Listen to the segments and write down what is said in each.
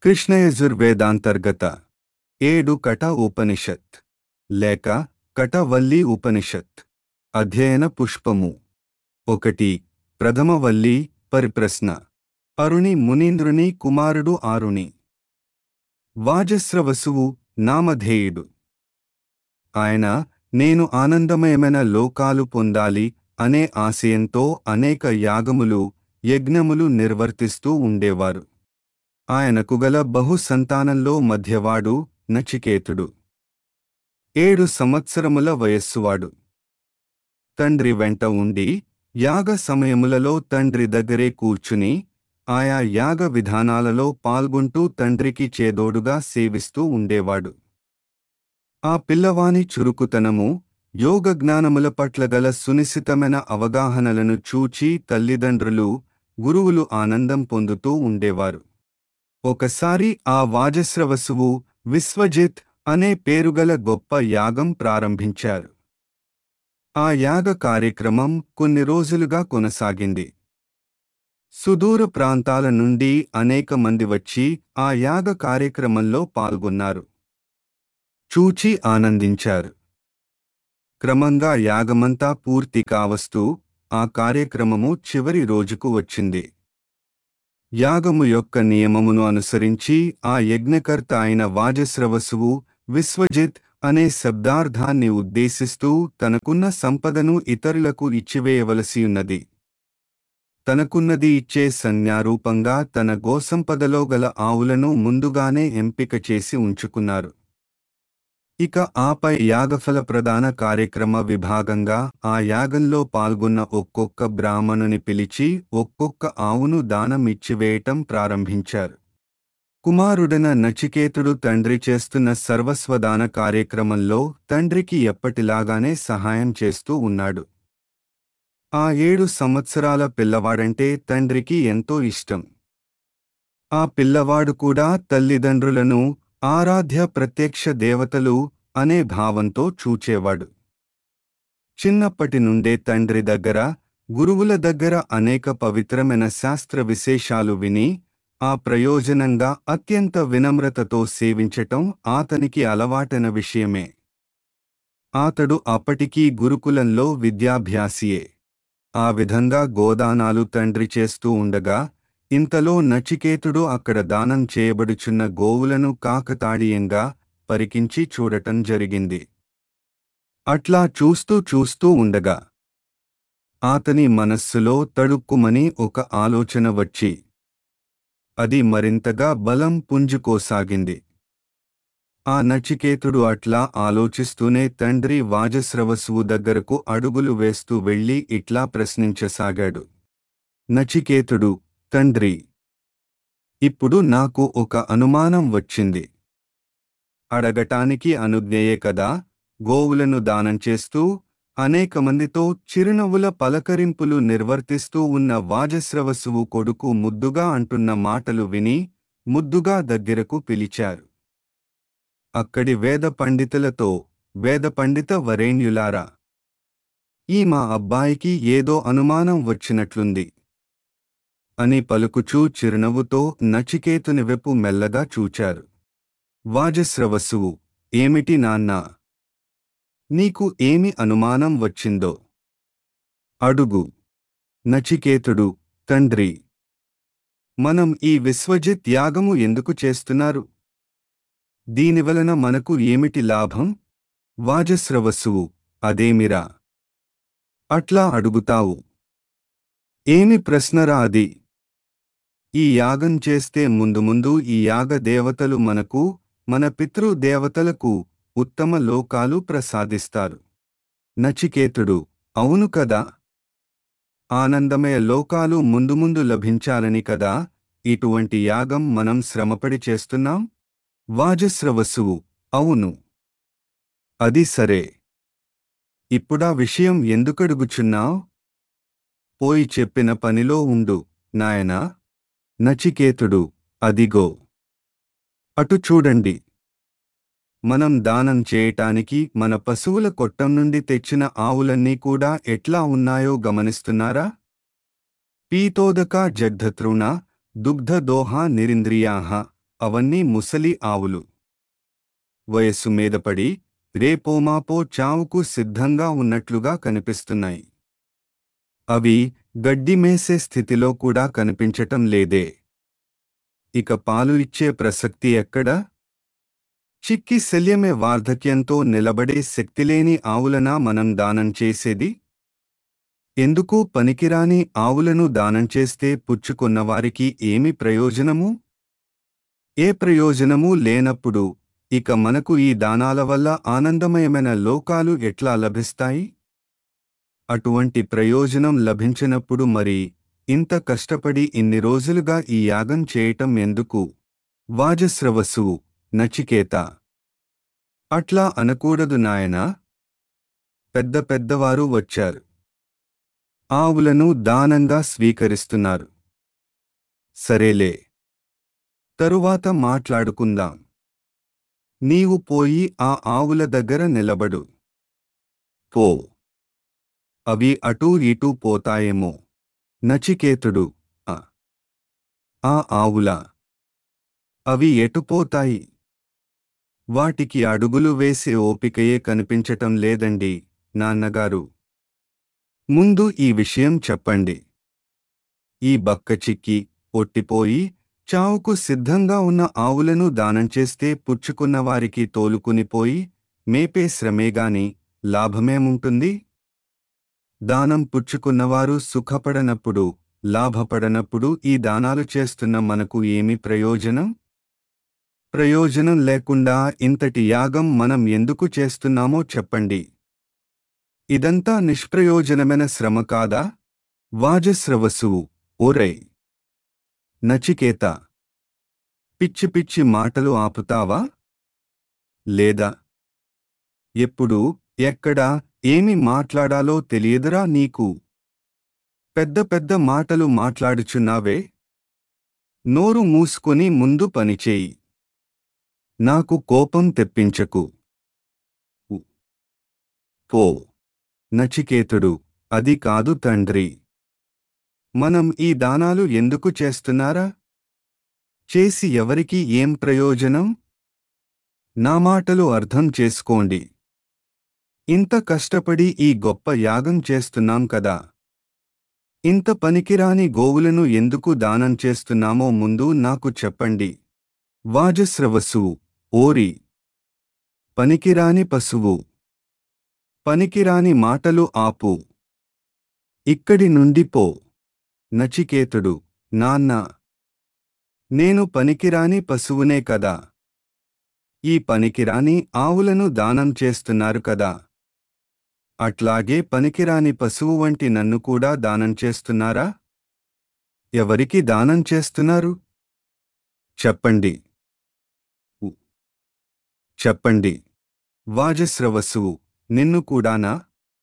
కృష్ణయజుర్వేదాంతర్గత ఏడు కట ఉపనిషత్ లేక కటవల్లి ఉపనిషత్ అధ్యయన పుష్పము ఒకటి ప్రథమవల్లి పరిప్రశ్న అరుణి మునీంద్రుని కుమారుడు ఆరుణి వాజస్రవసువు నామధేయుడు ఆయన నేను ఆనందమయమైన లోకాలు పొందాలి అనే ఆశయంతో అనేక యాగములు యజ్ఞములు నిర్వర్తిస్తూ ఉండేవారు ఆయనకు గల బహు సంతానంలో మధ్యవాడు నచికేతుడు ఏడు సంవత్సరముల వయస్సువాడు తండ్రి వెంట ఉండి యాగ సమయములలో తండ్రి దగ్గరే కూర్చుని ఆయా యాగ విధానాలలో పాల్గొంటూ తండ్రికి చేదోడుగా సేవిస్తూ ఉండేవాడు ఆ పిల్లవాని చురుకుతనము యోగ జ్ఞానముల పట్ల గల సునిశితమైన అవగాహనలను చూచి తల్లిదండ్రులు గురువులు ఆనందం పొందుతూ ఉండేవారు ఒకసారి ఆ వాజస్రవసువు విశ్వజిత్ అనే పేరుగల గొప్ప యాగం ప్రారంభించారు ఆ యాగ కార్యక్రమం కొన్ని రోజులుగా కొనసాగింది సుదూర ప్రాంతాల నుండి అనేక మంది వచ్చి ఆ యాగ కార్యక్రమంలో పాల్గొన్నారు చూచి ఆనందించారు క్రమంగా యాగమంతా పూర్తి కావస్తూ ఆ కార్యక్రమము చివరి రోజుకు వచ్చింది యాగము యొక్క నియమమును అనుసరించి ఆ యజ్ఞకర్త అయిన వాజస్రవసువు విశ్వజిత్ అనే శబ్దార్థాన్ని ఉద్దేశిస్తూ తనకున్న సంపదను ఇతరులకు ఇచ్చివేయవలసియున్నది తనకున్నది ఇచ్చే సంజ్ఞారూపంగా తన గోసంపదలో గల ఆవులను ముందుగానే ఎంపిక చేసి ఉంచుకున్నారు ఇక ఆపై యాగఫల ప్రధాన కార్యక్రమ విభాగంగా ఆ యాగంలో పాల్గొన్న ఒక్కొక్క బ్రాహ్మణుని పిలిచి ఒక్కొక్క ఆవును దానం ఇచ్చివేయటం ప్రారంభించారు కుమారుడన నచికేతుడు తండ్రి చేస్తున్న సర్వస్వదాన కార్యక్రమంలో తండ్రికి ఎప్పటిలాగానే సహాయం చేస్తూ ఉన్నాడు ఆ ఏడు సంవత్సరాల పిల్లవాడంటే తండ్రికి ఎంతో ఇష్టం ఆ పిల్లవాడు కూడా తల్లిదండ్రులను ఆరాధ్య ప్రత్యక్ష దేవతలు అనే భావంతో చూచేవాడు చిన్నప్పటి నుండే తండ్రి దగ్గర గురువుల దగ్గర అనేక పవిత్రమైన శాస్త్ర విశేషాలు విని ఆ ప్రయోజనంగా అత్యంత వినమ్రతతో సేవించటం ఆతనికి అలవాటైన విషయమే ఆతడు అప్పటికీ గురుకులంలో విద్యాభ్యాసియే ఆ విధంగా గోదానాలు తండ్రి చేస్తూ ఉండగా ఇంతలో నచికేతుడు అక్కడ దానం చేయబడుచున్న గోవులను కాకతాళీయంగా పరికించి చూడటం జరిగింది అట్లా చూస్తూ చూస్తూ ఉండగా ఆతని మనస్సులో తడుక్కుమని ఒక ఆలోచన వచ్చి అది మరింతగా బలం పుంజుకోసాగింది ఆ నచికేతుడు అట్లా ఆలోచిస్తూనే తండ్రి వాజస్రవసువు దగ్గరకు అడుగులు వేస్తూ వెళ్ళి ఇట్లా ప్రశ్నించసాగాడు నచికేతుడు తండ్రి ఇప్పుడు నాకు ఒక అనుమానం వచ్చింది అడగటానికి అనుజ్ఞయే కదా గోవులను దానం చేస్తూ అనేక మందితో చిరునవ్వుల పలకరింపులు నిర్వర్తిస్తూ ఉన్న వాజస్రవసువు కొడుకు ముద్దుగా అంటున్న మాటలు విని ముద్దుగా దగ్గరకు పిలిచారు అక్కడి వేద పండితులతో వేద పండిత వరేణ్యులారా ఈ మా అబ్బాయికి ఏదో అనుమానం వచ్చినట్లుంది అని పలుకుచూ చిరునవ్వుతో నచికేతుని వెప్పు మెల్లగా చూచారు వాజస్రవసువు ఏమిటి నాన్నా నీకు ఏమి అనుమానం వచ్చిందో అడుగు నచికేతుడు తండ్రి మనం ఈ విశ్వజిత్ యాగము ఎందుకు చేస్తున్నారు దీనివలన మనకు ఏమిటి లాభం వాజస్రవసువు అదేమిరా అట్లా అడుగుతావు ఏమి ప్రశ్నరా అది ఈ యాగం చేస్తే ముందు ముందు ఈ యాగ దేవతలు మనకు మన పితృ దేవతలకు ఉత్తమ లోకాలు ప్రసాదిస్తారు నచికేతుడు అవును కదా ఆనందమయ లోకాలు ముందు ముందు లభించాలని కదా ఇటువంటి యాగం మనం శ్రమపడి చేస్తున్నాం వాజస్రవసువు అవును అది సరే ఇప్పుడా విషయం ఎందుకడుగుచున్నావ్ పోయి చెప్పిన పనిలో ఉండు నాయనా నచికేతుడు అదిగో అటు చూడండి మనం దానం చేయటానికి మన పశువుల కొట్టం నుండి తెచ్చిన ఆవులన్నీ కూడా ఎట్లా ఉన్నాయో గమనిస్తున్నారా పీతోదక జగ్ధతృణ దుగ్ధదోహ నిరింద్రియాహ అవన్నీ ముసలి ఆవులు వయస్సు మీదపడి రేపోమాపో చావుకు సిద్ధంగా ఉన్నట్లుగా కనిపిస్తున్నాయి అవి గడ్డి మేసే స్థితిలో కూడా కనిపించటం లేదే ఇక పాలు ఇచ్చే ప్రసక్తి ఎక్కడా చిక్కి శల్యమే వార్ధక్యంతో నిలబడే శక్తిలేని ఆవులనా మనం దానం చేసేది ఎందుకు పనికిరాని ఆవులను దానం చేస్తే పుచ్చుకున్నవారికి ఏమి ప్రయోజనము ఏ ప్రయోజనము లేనప్పుడు ఇక మనకు ఈ దానాల వల్ల ఆనందమయమైన లోకాలు ఎట్లా లభిస్తాయి అటువంటి ప్రయోజనం లభించినప్పుడు మరి ఇంత కష్టపడి ఇన్ని రోజులుగా ఈ యాగం చేయటం ఎందుకు వాజస్రవసు నచికేత అట్లా అనకూడదు నాయనా పెద్ద పెద్దవారు వచ్చారు ఆవులను దానంగా స్వీకరిస్తున్నారు సరేలే తరువాత మాట్లాడుకుందాం నీవు పోయి ఆ ఆవుల దగ్గర నిలబడు పో అవి అటూ ఇటూ పోతాయేమో నచికేతుడు ఆ ఆ ఆవుల అవి ఎటుపోతాయి వాటికి అడుగులు వేసే ఓపికయే కనిపించటం లేదండి నాన్నగారు ముందు ఈ విషయం చెప్పండి ఈ బక్క చిక్కి ఒట్టిపోయి చావుకు సిద్ధంగా ఉన్న ఆవులను దానం చేస్తే పుచ్చుకున్న వారికి తోలుకునిపోయి మేపే శ్రమేగాని లాభమేముంటుంది దానం పుచ్చుకున్నవారు సుఖపడనప్పుడు లాభపడనప్పుడు ఈ దానాలు చేస్తున్న మనకు ఏమి ప్రయోజనం ప్రయోజనం లేకుండా ఇంతటి యాగం మనం ఎందుకు చేస్తున్నామో చెప్పండి ఇదంతా నిష్ప్రయోజనమైన శ్రమ కాదా వాజస్రవసువు ఓరై నచికేత పిచ్చి పిచ్చి మాటలు ఆపుతావా లేదా ఎప్పుడు ఎక్కడ ఏమి మాట్లాడాలో తెలియదురా నీకు పెద్ద పెద్ద మాటలు మాట్లాడుచున్నావే నోరు మూసుకొని ముందు పనిచేయి నాకు కోపం తెప్పించకు ఉ. పో నచికేతుడు అది కాదు తండ్రి మనం ఈ దానాలు ఎందుకు చేస్తున్నారా చేసి ఎవరికి ఏం ప్రయోజనం నా మాటలు అర్థం చేసుకోండి ఇంత కష్టపడి ఈ గొప్ప యాగం చేస్తున్నాం కదా ఇంత పనికిరాని గోవులను ఎందుకు దానం చేస్తున్నామో ముందు నాకు చెప్పండి వాజస్రవసు ఓరి పనికిరాని పశువు పనికిరాని మాటలు ఆపు ఇక్కడి నుండి పో నచికేతుడు నాన్న నేను పనికిరాని పశువునే కదా ఈ పనికిరాని ఆవులను దానం చేస్తున్నారు కదా అట్లాగే పనికిరాని పశువు వంటి నన్ను కూడా దానం చేస్తున్నారా ఎవరికి దానం చేస్తున్నారు చెప్పండి ఉ. చెప్పండి వాజస్రవసువు నిన్ను కూడానా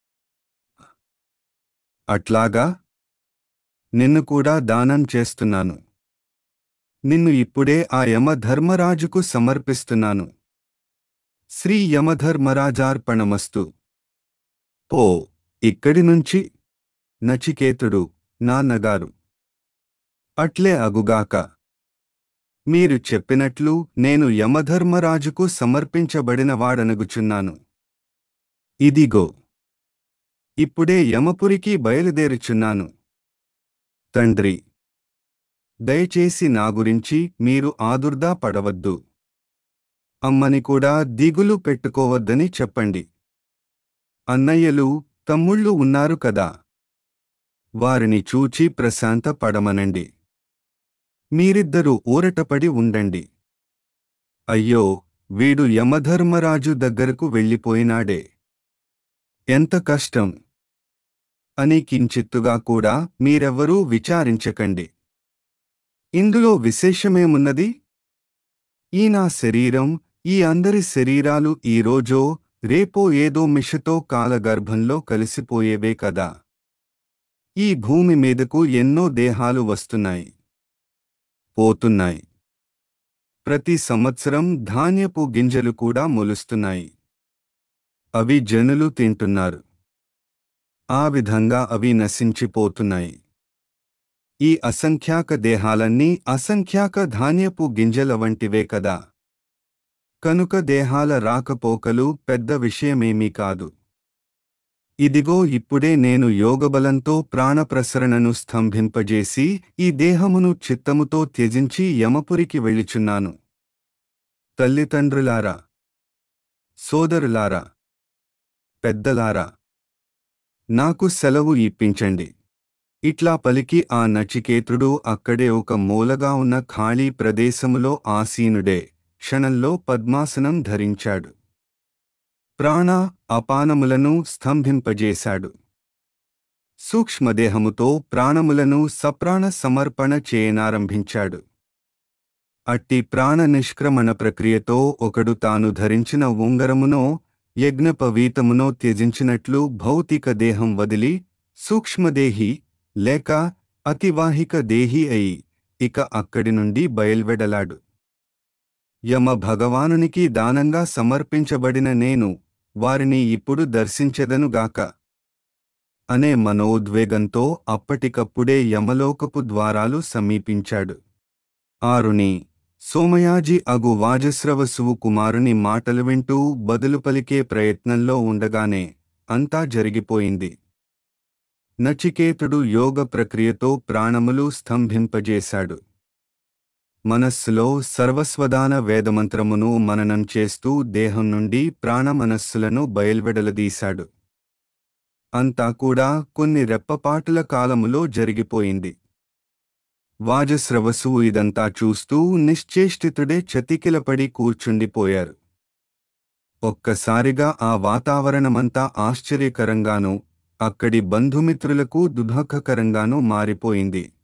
అట్లాగా నిన్ను కూడా దానం చేస్తున్నాను నిన్ను ఇప్పుడే ఆ యమధర్మరాజుకు సమర్పిస్తున్నాను శ్రీ యమధర్మరాజార్పణమస్తు పో ఇక్కడి నుంచి నచికేతుడు నాన్నగారు అట్లే అగుగాక మీరు చెప్పినట్లు నేను యమధర్మరాజుకు సమర్పించబడిన వాడనగుచున్నాను ఇదిగో ఇప్పుడే యమపురికి బయలుదేరుచున్నాను తండ్రి దయచేసి నా గురించి మీరు ఆదుర్దా పడవద్దు అమ్మని కూడా దిగులు పెట్టుకోవద్దని చెప్పండి అన్నయ్యలు తమ్ముళ్ళు ఉన్నారు కదా వారిని చూచి ప్రశాంత పడమనండి మీరిద్దరూ ఊరటపడి ఉండండి అయ్యో వీడు యమధర్మరాజు దగ్గరకు వెళ్ళిపోయినాడే ఎంత కష్టం అని కించిత్తుగా కూడా మీరెవ్వరూ విచారించకండి ఇందులో విశేషమేమున్నది ఈ నా శరీరం ఈ అందరి శరీరాలు ఈ రోజో రేపో ఏదో మిషతో కాలగర్భంలో కలిసిపోయేవే కదా ఈ భూమి మీదకు ఎన్నో దేహాలు వస్తున్నాయి పోతున్నాయి ప్రతి సంవత్సరం ధాన్యపు గింజలు కూడా మొలుస్తున్నాయి అవి జనులు తింటున్నారు ఆ విధంగా అవి నశించిపోతున్నాయి ఈ అసంఖ్యాక దేహాలన్నీ అసంఖ్యాక ధాన్యపు గింజల వంటివే కదా కనుక దేహాల రాకపోకలు పెద్ద విషయమేమీ కాదు ఇదిగో ఇప్పుడే నేను యోగబలంతో ప్రాణప్రసరణను స్తంభింపజేసి ఈ దేహమును చిత్తముతో త్యజించి యమపురికి వెళ్ళుచున్నాను తల్లిదండ్రులారా సోదరులారా పెద్దలారా నాకు సెలవు ఇప్పించండి ఇట్లా పలికి ఆ నచికేతుడు అక్కడే ఒక మూలగా ఉన్న ఖాళీ ప్రదేశములో ఆసీనుడే క్షణంలో పద్మాసనం ధరించాడు ప్రాణ అపానములను స్తంభింపజేశాడు సూక్ష్మదేహముతో ప్రాణములను సప్రాణ సమర్పణ చేయనారంభించాడు అట్టి ప్రాణ నిష్క్రమణ ప్రక్రియతో ఒకడు తాను ధరించిన ఉంగరమునో యజ్ఞపవీతమునో త్యజించినట్లు భౌతిక దేహం వదిలి సూక్ష్మదేహి లేక అతివాహిక దేహి అయి ఇక అక్కడి నుండి బయల్వెడలాడు యమ భగవానునికి దానంగా సమర్పించబడిన నేను వారిని ఇప్పుడు దర్శించెదనుగాక అనే మనోద్వేగంతో అప్పటికప్పుడే యమలోకపు ద్వారాలు సమీపించాడు ఆరుని సోమయాజి అగు వాజస్రవసువు కుమారుని మాటలు వింటూ బదులు పలికే ప్రయత్నంలో ఉండగానే అంతా జరిగిపోయింది నచికేతుడు యోగ ప్రక్రియతో ప్రాణములు స్తంభింపజేశాడు మనస్సులో సర్వస్వదాన వేదమంత్రమును మననం చేస్తూ దేహం నుండి ప్రాణమనస్సులను బయల్వెడలదీశాడు అంతా కూడా కొన్ని రెప్పపాటుల కాలములో జరిగిపోయింది వాజస్రవసువు ఇదంతా చూస్తూ నిశ్చేష్టితుడే చతికిలపడి కూర్చుండిపోయారు ఒక్కసారిగా ఆ వాతావరణమంతా ఆశ్చర్యకరంగానూ అక్కడి బంధుమిత్రులకు దుఃఖకరంగానూ మారిపోయింది